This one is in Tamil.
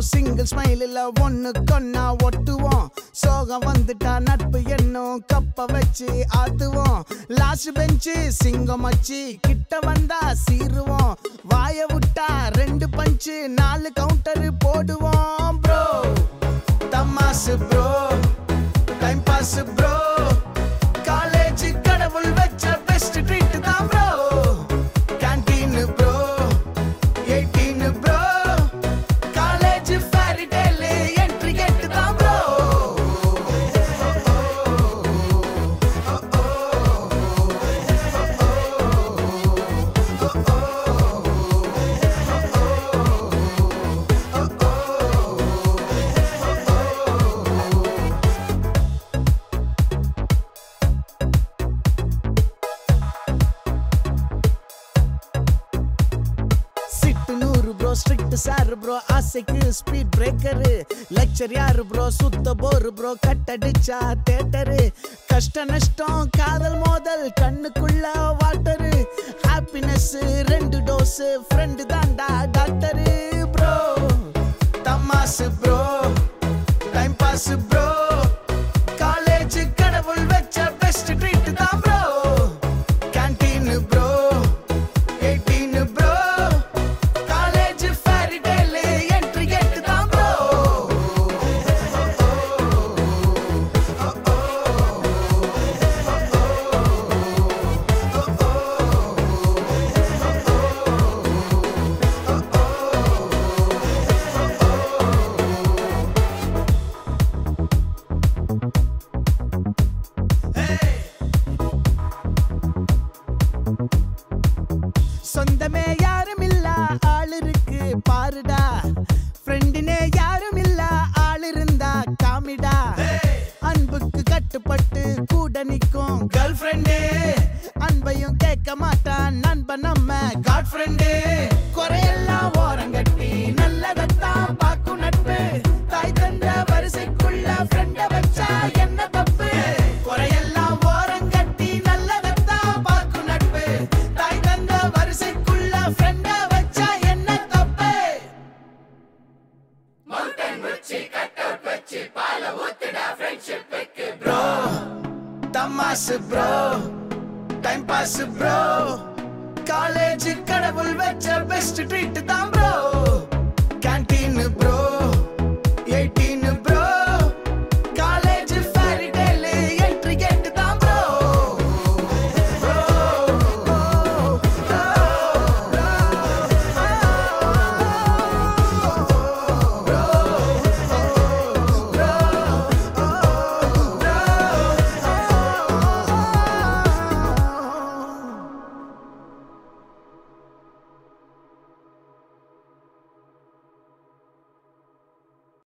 சிங்கிள் ஸ்மைலில் ஒன்னு கொன்னா ஒட்டுவோம் சோகம் வந்துட்டா நட்பு என்னும் கப்ப வச்சு ஆத்துவோம் லாஸ்ட் பெஞ்சு சிங்கம் வச்சு கிட்ட வந்தா சீருவோம் வாய விட்டா ரெண்டு பஞ்சு நாலு கவுண்டர் போடுவோம் ப்ரோ தமாசு bro time pass bro college கடவுள் வச்ச பெஸ்ட் ட்ரீட் தான் bro canteen bro eighteen bro college fairy tale entry gate தான் ப்ரோ சிட்டு நூறு ப்ரோ ஸ்ட்ரிக்ட் சார் ப்ரோ ஆசைக்கு ஸ்பீட் பிரேக்கரு லெக்சர் யாரு ப்ரோ சுத்த போரு ப்ரோ கட்டடிச்சா தேட்டரு கஷ்ட நஷ்டம் காதல் மோதல் கண்ணுக்குள்ள வாட்டரு ஹாப்பினஸ் ரெண்டு டோஸ் ஃப்ரெண்டு தாண்டா டாக்டரு ப்ரோ தமாசு bro time pass bro college கடவுள் வச்ச பெஸ்ட் ட்ரீட் தான் bro canteen bro eighteen bro college fairy tale entry gate தான் ப்ரோ சொந்தமே யாரும் இல்ல ஆள் இருக்கு பாருடா ஃப்ரெண்டுனே யாரும் இல்ல ஆள் இருந்தா காமிடா அன்புக்கு கட்டுப்பட்டு கூட நிக்கும் கேர்ள் ஃப்ரெண்டு அன்பையும் கேட்க மாட்டான் நண்பன் நம்ம காட் ஃப்ரெண்டு குறையெல்லாம் ஓரங்கட்டி நல்லதத்தான் பாக்கும் நட்பு தாய் தந்த வரிசைக்குள்ள ஃப்ரெண்ட வச்சா என்ன தப்பு குறையெல்லாம் ஓரங்கட்டி நல்லதத்தான் பாக்கும் நட்பு தாய் தந்த வரிசைக்குள்ள ஃப்ரெண்ட வச்சா என்ன தப்பு ப்ரோ தமாசு bro time pass bro college கடவுள் வச்ச பெஸ்ட் ட்ரீட் தான் ப்ரோ